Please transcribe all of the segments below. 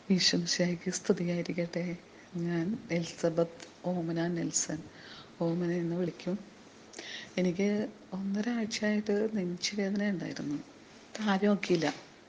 ഈശംശായിക്ക് സ്തുതിയായിരിക്കട്ടെ ഞാൻ എലിസബത്ത് ഓമന നെൽസൺ ഓമന എന്ന് വിളിക്കും എനിക്ക് ഒന്നര ആഴ്ചയായിട്ട് നെഞ്ചുവേദന ഉണ്ടായിരുന്നു താരം നോക്കിയില്ല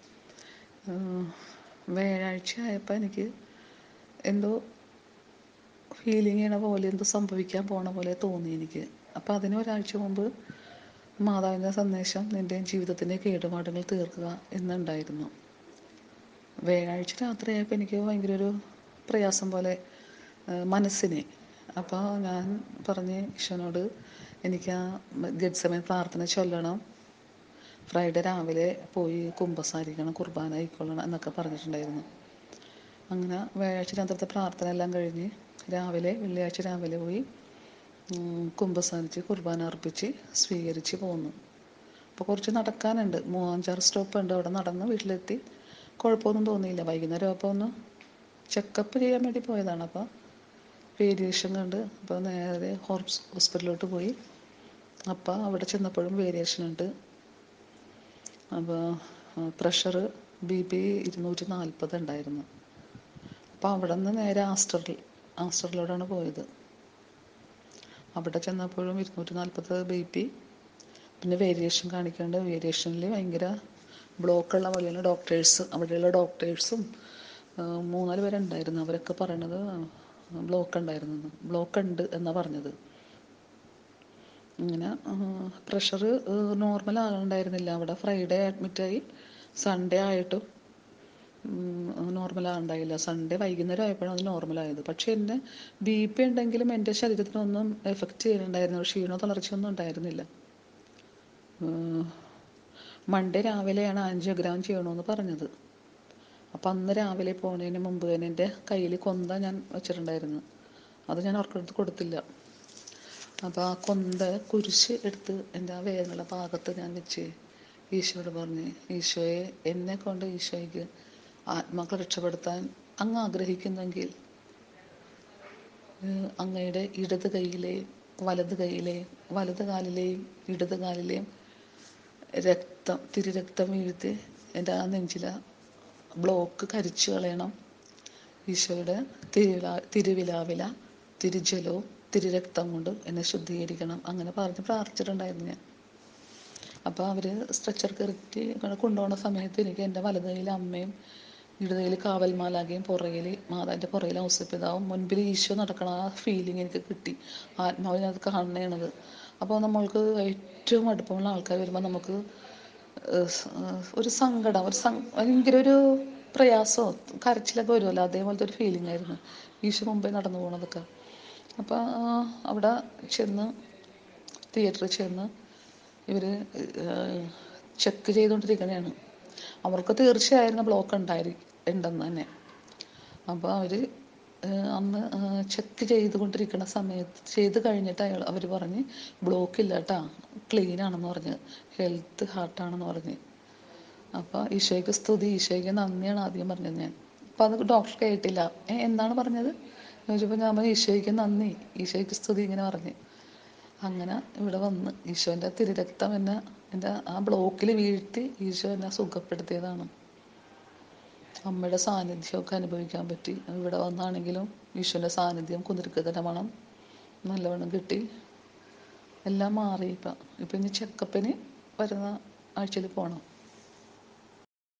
വ്യാഴാഴ്ച ആയപ്പോൾ എനിക്ക് എന്തോ ഫീലിംഗ് ചെയ്യണ പോലെ എന്തോ സംഭവിക്കാൻ പോണ പോലെ തോന്നി എനിക്ക് അപ്പോൾ അതിന് ഒരാഴ്ച മുമ്പ് മാതാവിൻ്റെ സന്ദേശം നിൻ്റെ ജീവിതത്തിൻ്റെ കേടുപാടുകൾ തീർക്കുക എന്നുണ്ടായിരുന്നു വ്യാഴാഴ്ച രാത്രിയായപ്പോൾ എനിക്ക് ഭയങ്കര ഒരു പ്രയാസം പോലെ മനസ്സിനെ അപ്പോൾ ഞാൻ പറഞ്ഞ് ഈശോനോട് എനിക്ക് ആ ഗഡ്സമയം പ്രാർത്ഥന ചൊല്ലണം ഫ്രൈഡേ രാവിലെ പോയി കുമ്പസാരിക്കണം കുർബാന ആയിക്കൊള്ളണം എന്നൊക്കെ പറഞ്ഞിട്ടുണ്ടായിരുന്നു അങ്ങനെ വ്യാഴാഴ്ച രാത്രിത്തെ പ്രാർത്ഥന എല്ലാം കഴിഞ്ഞ് രാവിലെ വെള്ളിയാഴ്ച രാവിലെ പോയി കുമ്പസാരിച്ച് കുർബാന അർപ്പിച്ച് സ്വീകരിച്ച് പോന്നു അപ്പോൾ കുറച്ച് നടക്കാനുണ്ട് മൂവാഞ്ചാറ് സ്റ്റോപ്പ് ഉണ്ട് അവിടെ നടന്ന് വീട്ടിലെത്തി കുഴപ്പമൊന്നും തോന്നിയില്ല വൈകുന്നേരം അപ്പോൾ ഒന്ന് ചെക്കപ്പ് ചെയ്യാൻ വേണ്ടി പോയതാണ് അപ്പോൾ വേരിയേഷൻ കണ്ട് അപ്പോൾ നേരെ ഹോർസ് ഹോസ്പിറ്റലിലോട്ട് പോയി അപ്പോൾ അവിടെ ചെന്നപ്പോഴും വേരിയേഷൻ ഉണ്ട് അപ്പോൾ പ്രഷർ ബി പി ഇരുന്നൂറ്റി നാൽപ്പത് ഉണ്ടായിരുന്നു അപ്പോൾ അവിടെ നിന്ന് നേരെ ആസ്റ്ററിൽ ആസ്റ്ററിലോട്ടാണ് പോയത് അവിടെ ചെന്നപ്പോഴും ഇരുന്നൂറ്റി നാൽപ്പത് ബി പി പിന്നെ വേരിയേഷൻ കാണിക്കേണ്ട വേരിയേഷനിൽ ഭയങ്കര ബ്ലോക്കുള്ള വഴിയാണ് ഡോക്ടേഴ്സ് അവിടെയുള്ള ഡോക്ടേഴ്സും മൂന്നാല് പേരുണ്ടായിരുന്നു അവരൊക്കെ പറയണത് ബ്ലോക്ക് ഉണ്ടായിരുന്നു ബ്ലോക്ക് ഉണ്ട് എന്നാണ് പറഞ്ഞത് ഇങ്ങനെ പ്രഷർ നോർമൽ ആകണ്ടായിരുന്നില്ല അവിടെ ഫ്രൈഡേ അഡ്മിറ്റായി സൺഡേ ആയിട്ടും നോർമൽ ആകണ്ടായില്ല സൺഡേ വൈകുന്നേരം ആയപ്പോഴാണ് അത് നോർമലായത് പക്ഷേ എന്നെ ബി പി ഉണ്ടെങ്കിലും എൻ്റെ ശരീരത്തിനൊന്നും എഫക്റ്റ് ചെയ്യുന്നുണ്ടായിരുന്നു ക്ഷീണോ തളർച്ചയൊന്നും ഉണ്ടായിരുന്നില്ല മൺഡേ രാവിലെയാണ് ആൻജിയോഗ്രാം ചെയ്യണമെന്ന് പറഞ്ഞത് അപ്പം അന്ന് രാവിലെ പോണതിന് മുമ്പ് തന്നെ എൻ്റെ കയ്യിൽ കൊന്ത ഞാൻ വെച്ചിട്ടുണ്ടായിരുന്നു അത് ഞാൻ അവർക്കെടുത്ത് കൊടുത്തില്ല അപ്പോൾ ആ കൊന്ത കുരിശ് എടുത്ത് എൻ്റെ ആ വേദനയുള്ള ഭാഗത്ത് ഞാൻ വെച്ച് ഈശോയോട് പറഞ്ഞ് ഈശോയെ എന്നെ കൊണ്ട് ഈശോയ്ക്ക് ആത്മാക്കളെ രക്ഷപ്പെടുത്താൻ അങ്ങ് ആഗ്രഹിക്കുന്നെങ്കിൽ അങ്ങയുടെ ഇടത് കൈയിലെയും വലത് കൈയിലെയും വലത് കാലിലെയും ഇടത് കാലിലെയും രക്തം തിരുരക്തം വീഴ്ത്തി എൻ്റെ ആ നെഞ്ചില ബ്ലോക്ക് കരിച്ചു കളയണം ഈശോയുടെ തിരുവിലാ തിരുവിലാവില തിരുജലവും തിരുരക്തം കൊണ്ട് എന്നെ ശുദ്ധീകരിക്കണം അങ്ങനെ പറഞ്ഞ് പ്രാർത്ഥിച്ചിട്ടുണ്ടായിരുന്നു ഞാൻ അപ്പോൾ അവർ സ്ട്രെച്ചർ കയറ്റി കൊണ്ടുപോകുന്ന സമയത്ത് എനിക്ക് എൻ്റെ വലത് കയ്യിൽ അമ്മയും ഇടത് കയ്യിൽ കാവൽമാലാകയും പുറകിൽ മാതാവിൻ്റെ പുറകിൽ ഔസപിതാവും മുൻപിൽ ഈശോ നടക്കണ ആ ഫീലിംഗ് എനിക്ക് കിട്ടി ആത്മാവിനത് കാണണത് അപ്പോൾ നമ്മൾക്ക് ഏറ്റവും അടുപ്പമുള്ള ആൾക്കാർ വരുമ്പോൾ നമുക്ക് ഒരു സങ്കടം ഒരു ഭയങ്കര ഒരു പ്രയാസമോ കരച്ചിലൊക്കെ വരുമല്ലോ അതേപോലത്തെ ഒരു ഫീലിംഗ് ആയിരുന്നു ഈശോ മുമ്പേ നടന്നു പോണതൊക്കെ അപ്പോൾ അവിടെ ചെന്ന് തിയേറ്ററിൽ ചെന്ന് ഇവർ ചെക്ക് ചെയ്തുകൊണ്ടിരിക്കണതാണ് അവർക്ക് തീർച്ചയായിരുന്നു ബ്ലോക്ക് ഉണ്ടായി ഉണ്ടെന്ന് തന്നെ അപ്പോൾ അവർ അന്ന് ചെക്ക് ചെയ്തുകൊണ്ടിരിക്കുന്ന സമയത്ത് ചെയ്ത് കഴിഞ്ഞിട്ട് അയാൾ അവർ പറഞ്ഞ് ബ്ലോക്ക് ഇല്ല കേട്ടാ ക്ലീൻ ആണെന്ന് പറഞ്ഞ് ഹെൽത്ത് ഹാർട്ടാണെന്ന് പറഞ്ഞ് അപ്പോൾ ഈശോയ്ക്ക് സ്തുതി ഈശോയ്ക്ക് നന്ദിയാണ് ആദ്യം പറഞ്ഞത് ഞാൻ അപ്പോൾ അത് ഡോക്ടർ കേട്ടില്ല ഏ എന്താണ് പറഞ്ഞത് ചോദിച്ചപ്പോൾ ഞാൻ പറഞ്ഞു ഈശോയ്ക്ക് നന്ദി ഈശോയ്ക്ക് സ്തുതി ഇങ്ങനെ പറഞ്ഞ് അങ്ങനെ ഇവിടെ വന്ന് ഈശോൻ്റെ തിരുരക്തം എന്നെ എൻ്റെ ആ ബ്ലോക്കിൽ വീഴ്ത്തി ഈശോ എന്നെ സുഖപ്പെടുത്തിയതാണ് അമ്മയുടെ സാന്നിധ്യമൊക്കെ അനുഭവിക്കാൻ പറ്റി ഇവിടെ വന്നാണെങ്കിലും ഈശോൻ്റെ സാന്നിധ്യം കുതിർക്കതിൻ്റെ മണം നല്ലവണ്ണം കിട്ടി എല്ലാം മാറി ഇപ്പം ഇപ്പം ഇനി ചെക്കപ്പിന് വരുന്ന ആഴ്ചയിൽ പോകണം